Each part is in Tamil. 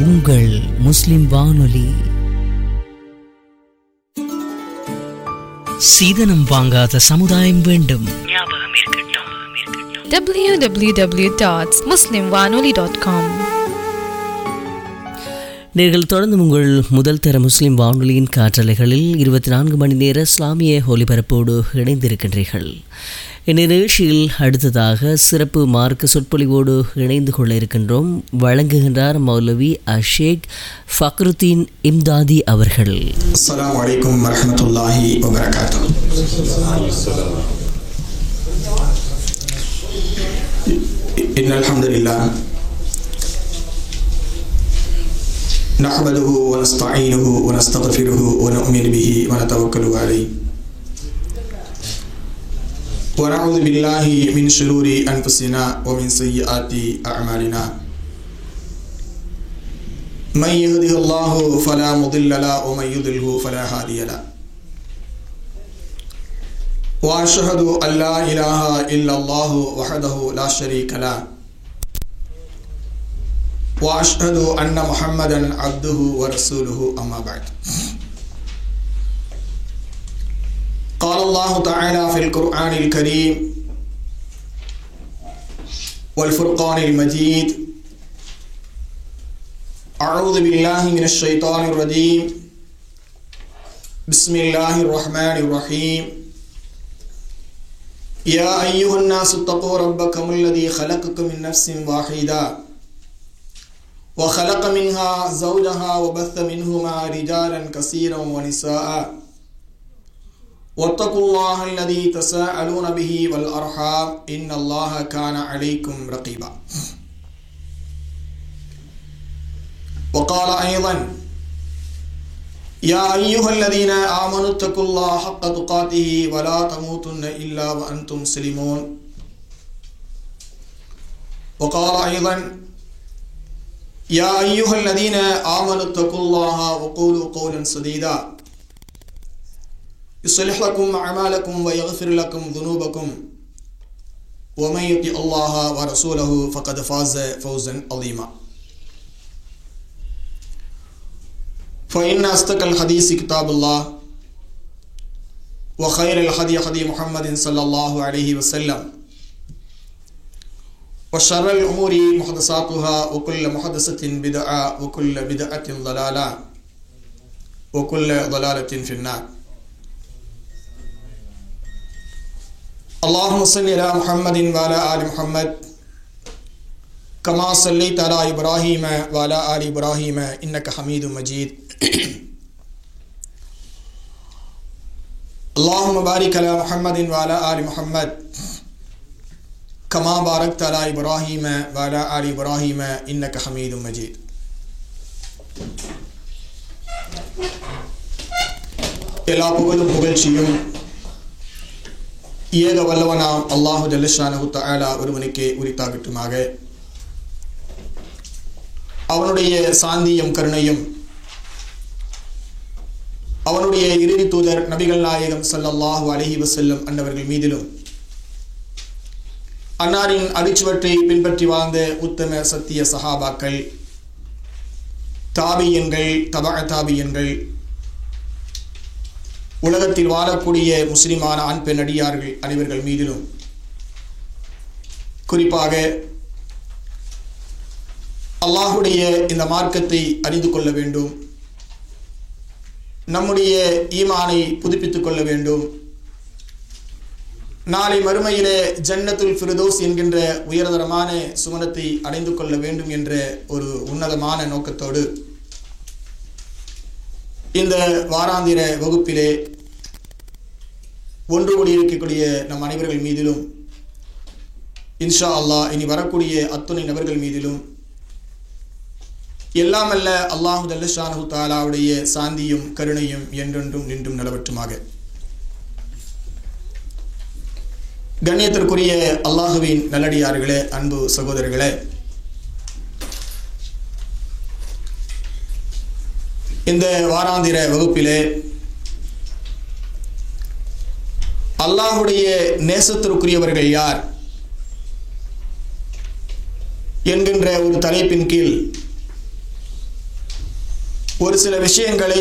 உங்கள் முஸ்லிம் வானொலி சீதனம் வாங்காத சமுதாயம் வேண்டும் www.muslimwanoli.com நீங்கள் தொடர்ந்து உங்கள் முதல் தர முஸ்லிம் வானொலியின் காற்றலைகளில் இருபத்தி நான்கு மணி நேர இஸ்லாமிய ஒலிபரப்போடு இணைந்திருக்கின்றீர்கள் இந்நிகழ்ச்சியில் அடுத்ததாக சிறப்பு மார்க்க சொற்பொழிவோடு இணைந்து கொள்ள இருக்கின்றோம் வழங்குகின்றார் மௌலவி அஷேக் ஃபக்ருத்தீன் இம்தாதி அவர்கள் السلام عليكم ورحمة الله وبركاته إن الحمد لله نحمده ونستعينه ونستغفره ونؤمن به ونتوكل عليه ونعوذ بالله من شرور أنفسنا ومن سيئات أعمالنا من يهده الله فلا مضل له ومن يضلله فلا هادي له واشهد ان لا اله الا الله وحده لا شريك له واشهد ان محمدا عبده ورسوله اما بعد قال الله تعالى في القران الكريم والفرقان المجيد أعوذ بالله من الشيطان الرجيم بسم الله الرحمن الرحيم يا أيها الناس اتقوا ربكم الذي خلقكم من نفس واحدة وخلق منها زوجها وبث منهما رجالا كثيرا ونساء واتقوا الله الذي تساءلون به والأرحام إن الله كان عليكم رقيبا وقال أيضا يا أيها الذين آمنوا اتقوا الله حق تقاته ولا تموتن إلا وأنتم مسلمون وقال أيضا يا أيها الذين آمنوا اتقوا الله وقولوا قولا سديدا يصلح لكم أعمالكم ويغفر لكم ذنوبكم ومن يطع الله ورسوله فقد فاز فوزا عظيما فإن أصدق الحديث كتاب الله وخير الهدي هدي محمد صلى الله عليه وسلم وشر الأمور محدثاتها وكل محدثة بدعة وكل بدعة ضلالة وكل ضلالة في النار اللهم صل على محمد وعلى آل محمد كما صليت على إبراهيم وعلى آل إبراهيم إنك حميد مجيد اللهم بارك على محمد وعلى آل محمد كما باركت على إبراهيم وعلى آل إبراهيم إنك حميد مجيد எல்லா புகழும் புகழ்ச்சியும் ஏக வல்லவனாம் அல்லாஹு ஜல்லஷானஹு தஆலா ஒருவனுக்கே உரித்தாகட்டுமாக அவனுடைய சாந்தியும் கருணையும் அவனுடைய இறுதி தூதர் நபிகள் நாயகம் ஸல்லல்லாஹு அலைஹி வஸல்லம் அன்னவர்கள் மீதிலும் அன்னாரின் அடிச்சுவற்றை பின்பற்றி வாழ்ந்த உத்தம சத்திய சஹாபாக்கள் தாபியன்கள் தபா தாபியன்கள் உலகத்தில் வாழக்கூடிய முஸ்லிமான ஆண் பெண் அடியார்கள் அனைவர்கள் மீதிலும் குறிப்பாக அல்லாஹுடைய இந்த மார்க்கத்தை அறிந்து கொள்ள வேண்டும் நம்முடைய ஈமானை புதுப்பித்துக் கொள்ள வேண்டும் நாளை மறுமையிலே ஜன்னத்துல் ஃபிரதோஸ் என்கின்ற உயர்தரமான சுமணத்தை அடைந்து கொள்ள வேண்டும் என்ற ஒரு உன்னதமான நோக்கத்தோடு இந்த வாராந்திர வகுப்பிலே ஒன்று கூடியிருக்கக்கூடிய நம் அனைவர்கள் மீதிலும் இன்ஷா அல்லாஹ் இனி வரக்கூடிய அத்துணை நபர்கள் மீதிலும் எல்லாமல்ல அல்லாஹு ஜல்லஷானு தாலாவுடைய சாந்தியும் கருணையும் என்றென்றும் நின்றும் நிலவற்றுமாக கண்ணியத்திற்குரிய அல்லாஹுவின் நல்லடியார்களே அன்பு சகோதரர்களே இந்த வாராந்திர வகுப்பிலே அல்லாஹுடைய நேசத்திற்குரியவர்கள் யார் என்கின்ற ஒரு தலைப்பின் கீழ் ஒரு சில விஷயங்களை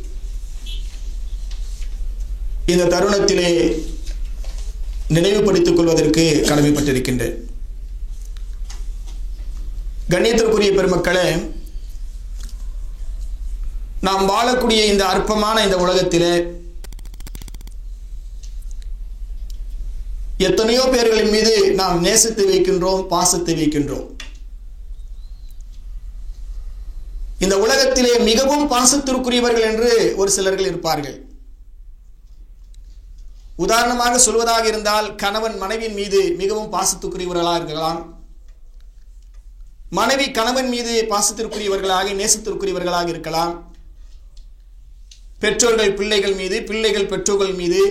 இந்த தருணத்திலே நினைவுபடுத்திக் கொள்வதற்கு கடமைப்பட்டிருக்கின்றேன் கண்ணியத்திற்குரிய பெருமக்களே நாம் வாழக்கூடிய இந்த அற்பமான இந்த உலகத்திலே எத்தனையோ பேர்களின் மீது நாம் நேசத்தை வைக்கின்றோம் பாசத்தை வைக்கின்றோம் இந்த உலகத்திலே மிகவும் பாசத்திற்குரியவர்கள் என்று ஒரு சிலர்கள் இருப்பார்கள் உதாரணமாக சொல்வதாக இருந்தால் கணவன் மனைவியின் மீது மிகவும் பாசத்துக்குரியவர்களாக இருக்கலாம் மனைவி கணவன் மீது பாசத்திற்குரியவர்களாக நேசத்திற்குரியவர்களாக இருக்கலாம் பெற்றோர்கள் பிள்ளைகள் மீது பிள்ளைகள் பெற்றோர்கள் மீது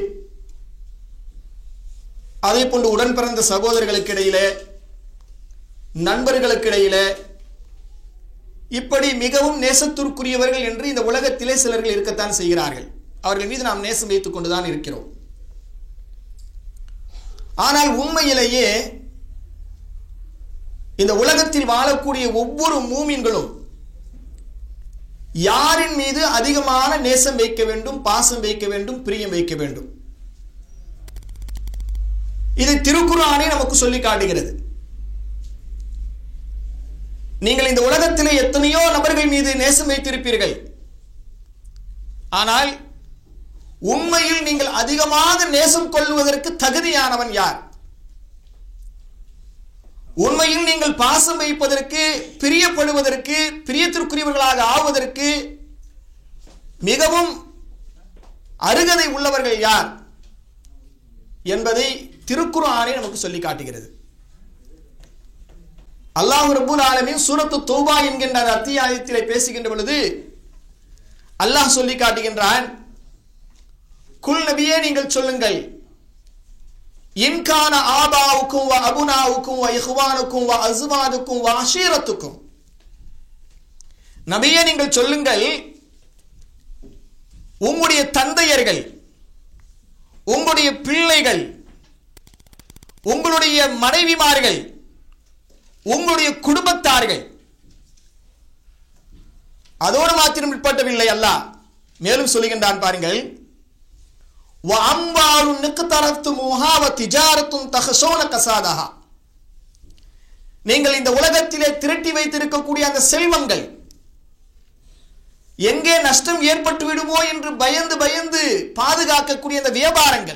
அதே போன்று உடன் பிறந்த சகோதரர்களுக்கு இடையிலே நண்பர்களுக்கு இடையிலே இப்படி மிகவும் நேசத்திற்குரியவர்கள் என்று இந்த உலகத்திலே சிலர்கள் இருக்கத்தான் செய்கிறார்கள் அவர்கள் மீது நாம் நேசம் வைத்துக் கொண்டுதான் இருக்கிறோம் ஆனால் உண்மையிலேயே இந்த உலகத்தில் வாழக்கூடிய ஒவ்வொரு மூமின்களும் யாரின் மீது அதிகமான நேசம் வைக்க வேண்டும் பாசம் வைக்க வேண்டும் பிரியம் வைக்க வேண்டும் இது திருக்குறானே நமக்கு சொல்லி காட்டுகிறது நீங்கள் இந்த உலகத்திலே எத்தனையோ நபர்கள் மீது நேசம் வைத்திருப்பீர்கள் ஆனால் உண்மையில் நீங்கள் அதிகமாக நேசம் கொள்வதற்கு தகுதியானவன் யார் உண்மையில் நீங்கள் பாசம் வைப்பதற்கு பிரியப்படுவதற்கு பிரியத்திற்குரியவர்களாக ஆவதற்கு மிகவும் அருகதை உள்ளவர்கள் யார் என்பதை திருக்குறானே நமக்கு சொல்லி காட்டுகிறது அல்லாஹ் ரபுல் ஆலமின் சூரத்து தௌபா என்கின்ற அந்த அத்தியாயத்திலே பேசுகின்ற பொழுது அல்லாஹ் சொல்லி காட்டுகின்றான் குல் நபியே நீங்கள் சொல்லுங்கள் இன்கான ஆபாவுக்கும் வ அபுனாவுக்கும் வ இஹ்வானுக்கும் வ அஸ்வானுக்கும் வ அஷீரத்துக்கும் நபியே நீங்கள் சொல்லுங்கள் உங்களுடைய தந்தையர்கள் உங்களுடைய பிள்ளைகள் உங்களுடைய மனைவிமார்கள் உங்களுடைய குடும்பத்தார்கள் அதோடு மாத்திரம் உட்பட்டவில்லை அல்ல மேலும் சொல்லுகின்றான் பாருங்கள் நீங்கள் இந்த உலகத்திலே திரட்டி வைத்திருக்கக்கூடிய அந்த செல்வங்கள் எங்கே நஷ்டம் ஏற்பட்டு விடுமோ என்று பயந்து பயந்து பாதுகாக்கக்கூடிய அந்த வியாபாரங்கள்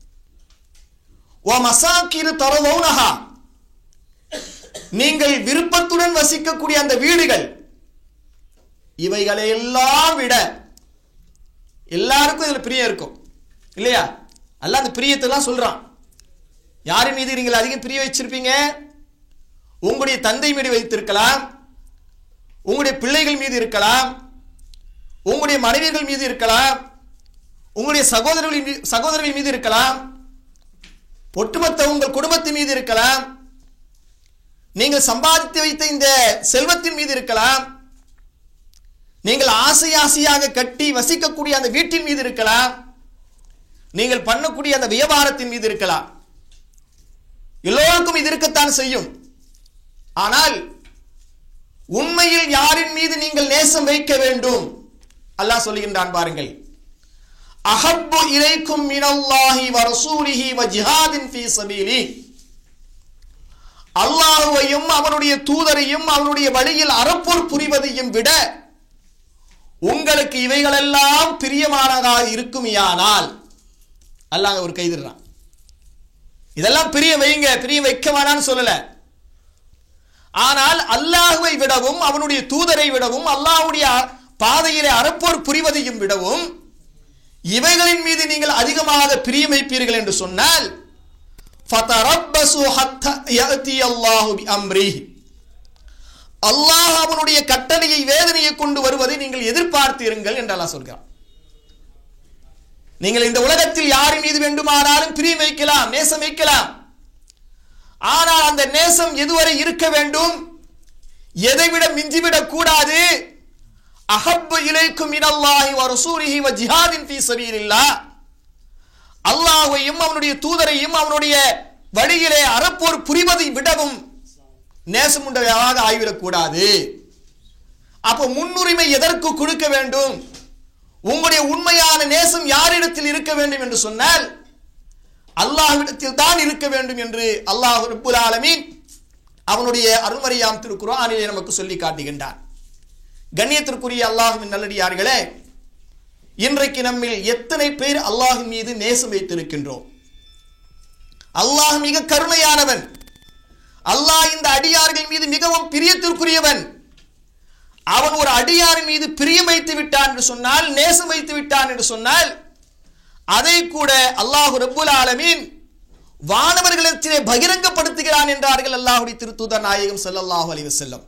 ஓ மசாக்கிரு தரவோனஹா நீங்கள் விருப்பத்துடன் வசிக்கக்கூடிய அந்த வீடுகள் இவைகளை எல்லாம் விட எல்லாருக்கும் இதில் பிரியம் இருக்கும் இல்லையா அல்ல அந்த பிரியத்தெல்லாம் சொல்றான் யாரின் மீது நீங்கள் அதிகம் பிரிய வச்சிருப்பீங்க உங்களுடைய தந்தை மீது வைத்திருக்கலாம் உங்களுடைய பிள்ளைகள் மீது இருக்கலாம் உங்களுடைய மனைவிகள் மீது இருக்கலாம் உங்களுடைய சகோதரர்களின் சகோதரர்கள் மீது இருக்கலாம் ஒட்டுமொத்த உங்கள் குடும்பத்தின் மீது இருக்கலாம் நீங்கள் சம்பாதித்து வைத்த இந்த செல்வத்தின் மீது இருக்கலாம் நீங்கள் ஆசை ஆசையாக கட்டி வசிக்கக்கூடிய அந்த வீட்டின் மீது இருக்கலாம் நீங்கள் பண்ணக்கூடிய அந்த வியாபாரத்தின் மீது இருக்கலாம் எல்லோருக்கும் இது இருக்கத்தான் செய்யும் ஆனால் உண்மையில் யாரின் மீது நீங்கள் நேசம் வைக்க வேண்டும் அல்லாஹ் சொல்லுகின்றான் பாருங்கள் அஹப்பு இலைக்கும் மினல்லாஹி வ ரசூலிஹி வ ஜிஹாதின் ஃபீ சபீலி அல்லாஹுவையும் அவனுடைய தூதரையும் அவனுடைய வழியில் அறப்போர் புரிவதையும் விட உங்களுக்கு இவைகளெல்லாம் பிரியமானதாக இருக்குமையானால் அல்லாஹ் ஒரு கைதிடுறான் இதெல்லாம் பிரிய வைங்க பிரிய வைக்க வேணான்னு சொல்லல ஆனால் அல்லாஹுவை விடவும் அவனுடைய தூதரை விடவும் அல்லாஹுடைய பாதையிலே அறப்போர் புரிவதையும் விடவும் இவைகளின் மீது நீங்கள் அதிகமாக பிரியம் வைப்பீர்கள் என்று சொன்னால் அல்லாஹ் அவனுடைய கட்டளையை வேதனையை கொண்டு வருவதை நீங்கள் எதிர்பார்த்தீர்கள் என்று அல்லாஹ் சொல்கிறான் நீங்கள் இந்த உலகத்தில் யாரின் மீது வேண்டுமானாலும் பிரியம் வைக்கலாம் நேசம் வைக்கலாம் ஆனால் அந்த நேசம் எதுவரை இருக்க வேண்டும் எதைவிட மிஞ்சிவிடக் கூடாது அஹப்பு இலைக்கும் இனல்லாஹி வ ரசூலிஹி வ ஜிஹாதின் ஃபீ சபீலில்லாஹ் அல்லாஹ்வையும் அவனுடைய தூதரையும் அவனுடைய வழியிலே அறப்போர் புரிவதை விடவும் நேசமுண்டவையாக ஆகிவிடக் கூடாது அப்போ முன்னுரிமை எதற்கு கொடுக்க வேண்டும் உங்களுடைய உண்மையான நேசம் யாரிடத்தில் இருக்க வேண்டும் என்று சொன்னால் அல்லாஹ்விடத்தில் தான் இருக்க வேண்டும் என்று அல்லாஹ் ரப்புல் ஆலமீன் அவனுடைய அருள்மறையாம் திருக்குறானிலே நமக்கு சொல்லி காட்டுகின்றான் கண்ணியத்திற்குரிய அல்லாஹுவின் நல்லடியார்களே இன்றைக்கு நம்மில் எத்தனை பேர் அல்லாஹின் மீது நேசம் வைத்திருக்கின்றோம் அல்லாஹ் மிக கருணையானவன் அல்லாஹ் இந்த அடியார்கள் மீது மிகவும் பிரியத்திற்குரியவன் அவன் ஒரு அடியாரின் மீது பிரியம் வைத்து விட்டான் என்று சொன்னால் நேசம் வைத்து விட்டான் என்று சொன்னால் அதை கூட அல்லாஹு ரப்புல் ஆலமீன் வானவர்களிடத்திலே பகிரங்கப்படுத்துகிறான் என்றார்கள் அல்லாஹுடைய திருத்தூதர் நாயகம் ஸல்லல்லாஹு அலைஹி வஸல்லம்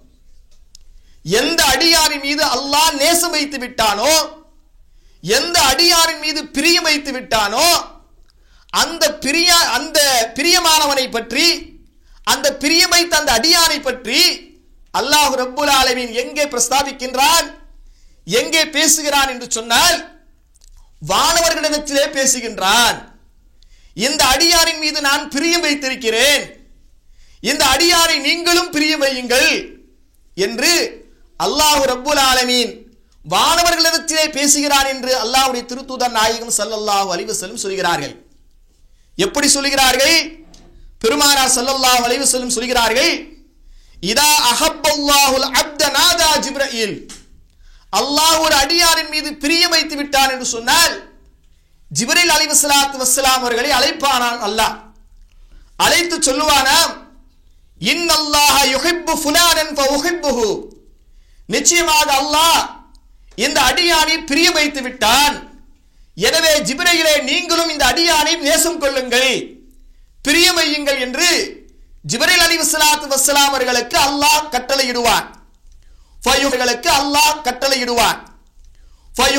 எந்த அடியாரின் மீது அல்லாஹ் நேசம் வைத்து விட்டானோ எந்த அடியாரின் மீது பிரியம் வைத்து விட்டானோ அந்த பிரிய அந்த பிரியமானவனை பற்றி அந்த பிரியம் வைத்த அந்த அடியானை பற்றி அல்லாஹ் ரப்புல் ஆலமீன் எங்கே பிரஸ்தாபிக்கின்றான் எங்கே பேசுகிறான் என்று சொன்னால் வானவர்களிடத்திலே பேசுகின்றான் இந்த அடியாரின் மீது நான் பிரியம் வைத்திருக்கிறேன் இந்த அடியாரை நீங்களும் பிரியம் வையுங்கள் என்று அல்லாஹ் ரப்புல் ஆலமீன் வானவர்களிடத்திலே பேசுகிறான் என்று அல்லாஹ்வுடைய திருத்தூதர் நாயகம் ஸல்லல்லாஹு அலைஹி வஸல்லம் சொல்கிறார்கள் எப்படி சொல்கிறார்கள் பெருமானார் ஸல்லல்லாஹு அலைஹி வஸல்லம் சொல்கிறார்கள் இதா அஹப்பல்லாஹுல் அப்த நாதா ஜிப்ரீல் அல்லாஹ் ஒரு அடியாரின் மீது பிரியம் வைத்து விட்டான் என்று சொன்னால் ஜிப்ரீல் அலைஹிஸ்ஸலாத்து வஸ்ஸலாம் அவர்களை அழைப்பானான் அல்லாஹ் அழைத்து சொல்லுவானாம் இன்னல்லாஹ யுஹிப்பு ஃபுலானன் ஃபஉஹிப்புஹு நிச்சயமாக அல்லாஹ் இந்த அடியானை பிரியம் வைத்து விட்டான் எனவே ஜிப்ரையிலே நீங்களும் இந்த அடியானை நேசம் கொள்ளுங்கள் பிரியமையுங்கள் என்று ஜிப்ரைல் அலி வஸ்லாத்து வஸ்லாம் அவர்களுக்கு அல்லாஹ் கட்டளையிடுவான் ஃபையுகளுக்கு அல்லாஹ் கட்டளையிடுவான்